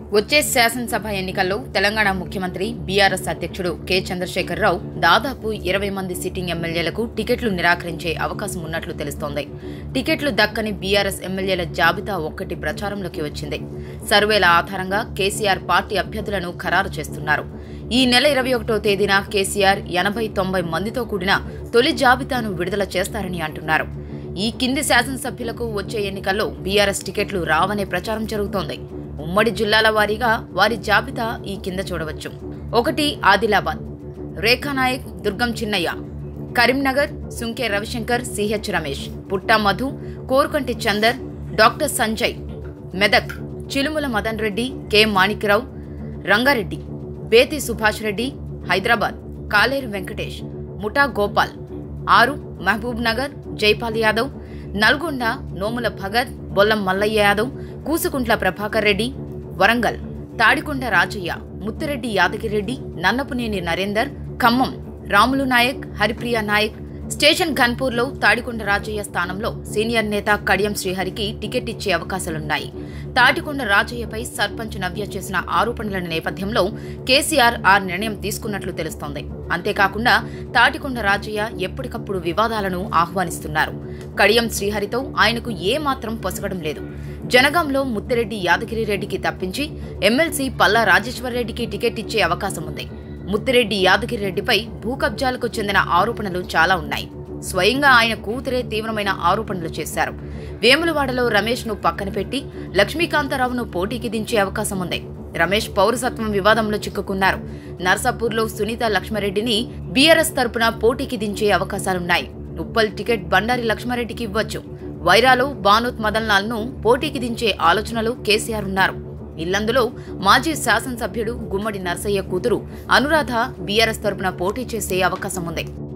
వచ్చే శాసనసభ ఎన్నికల్లో తెలంగాణ ముఖ్యమంత్రి బీఆర్ఎస్ అధ్యక్షుడు కె చంద్రశేఖరరావు దాదాపు ఇరవై మంది సిట్టింగ్ ఎమ్మెల్యేలకు టికెట్లు నిరాకరించే అవకాశం ఉన్నట్లు తెలుస్తోంది టికెట్లు దక్కని బీఆర్ఎస్ ఎమ్మెల్యేల జాబితా ఒక్కటి ప్రచారంలోకి వచ్చింది సర్వేల ఆధారంగా కేసీఆర్ పార్టీ అభ్యర్థులను ఖరారు చేస్తున్నారు ఈ నెల ఇరవై ఒకటో తేదీన కేసీఆర్ ఎనభై తొంభై మందితో కూడిన తొలి జాబితాను విడుదల చేస్తారని అంటున్నారు ఈ కింది శాసనసభ్యులకు వచ్చే ఎన్నికల్లో బీఆర్ఎస్ టికెట్లు రావనే ప్రచారం జరుగుతోంది ఉమ్మడి జిల్లాల వారీగా వారి జాబితా ఈ కింద చూడవచ్చు ఒకటి Adilabad Rekha Naik Durgam Chinnaiah Karimnagar Sunke Ravishankar CH Ramesh Putta Madhu Korukanti Chander doctor Sanjay Medak Chilumula Madan Reddy K Manikrao Rangareddy Bethi Subhash Reddy Hyderabad Kaleru Venkatesh Mutha Gopal ఆరు మహబూబ్ నగర్ జైపాల్ యాదవ్ నల్గొండ నోముల భగత్ బొల్లం మల్లయ్య యాదవ్ కూసుకుంట్ల ప్రభాకర్ రెడ్డి వరంగల్ తాడికొండ రాజయ్య ముత్తిరెడ్డి యాదగిరెడ్డి నన్నపునేని నరేందర్ ఖమ్మం రాములు నాయక్ హరిప్రియ నాయక్ స్టేషన్ ఘన్పూర్లో తాడికొండ రాజయ్య స్థానంలో సీనియర్ నేత కడియం శ్రీహరికి టికెట్ ఇచ్చే అవకాశాలున్నాయి తాటికొండ రాజయ్యపై సర్పంచ్ నవ్య చేసిన ఆరోపణల నేపథ్యంలో కేసీఆర్ ఆ నిర్ణయం తీసుకున్నట్లు తెలుస్తోంది అంతేకాకుండా తాటికొండ రాజయ్య ఎప్పటికప్పుడు వివాదాలను ఆహ్వానిస్తున్నారు కడియం శ్రీహరితో ఆయనకు ఏ మాత్రం పొసగడం లేదు జనగాంలో ముత్తిరెడ్డి యాదగిరి రెడ్డికి తప్పించి ఎమ్మెల్సీ పల్లా రాజేశ్వరరెడ్డికి టికెట్ ఇచ్చే అవకాశం ఉంది ముత్తిరెడ్డి యాదగిరి రెడ్డిపై భూ కబ్జాలకు చెందిన ఆరోపణలు చాలా ఉన్నాయి స్వయంగా ఆయన కూతురే తీవ్రమైన ఆరోపణలు చేశారు వేములవాడలో రమేష్ ను పక్కన పెట్టి లక్ష్మీకాంతారావును పోటీకి దించే అవకాశం ఉంది రమేష్ పౌరసత్వం వివాదంలో చిక్కుకున్నారు నర్సాపూర్లో సునీత లక్ష్మారెడ్డిని బీఆర్ఎస్ తరపున పోటీకి దించే అవకాశాలున్నాయి ఉప్పల్ టికెట్ బండారి లక్ష్మారెడ్డికి ఇవ్వచ్చు వైరాలో బానోత్ మదన్లాల్ ను పోటీకి దించే ఆలోచనలో కేసీఆర్ ఉన్నారు ఇల్లందులో మాజీ శాసనసభ్యుడు గుమ్మడి నర్సయ్య కూతురు అనురాధ బీఆర్ఎస్ తరపున పోటీ చేసే అవకాశం ఉంది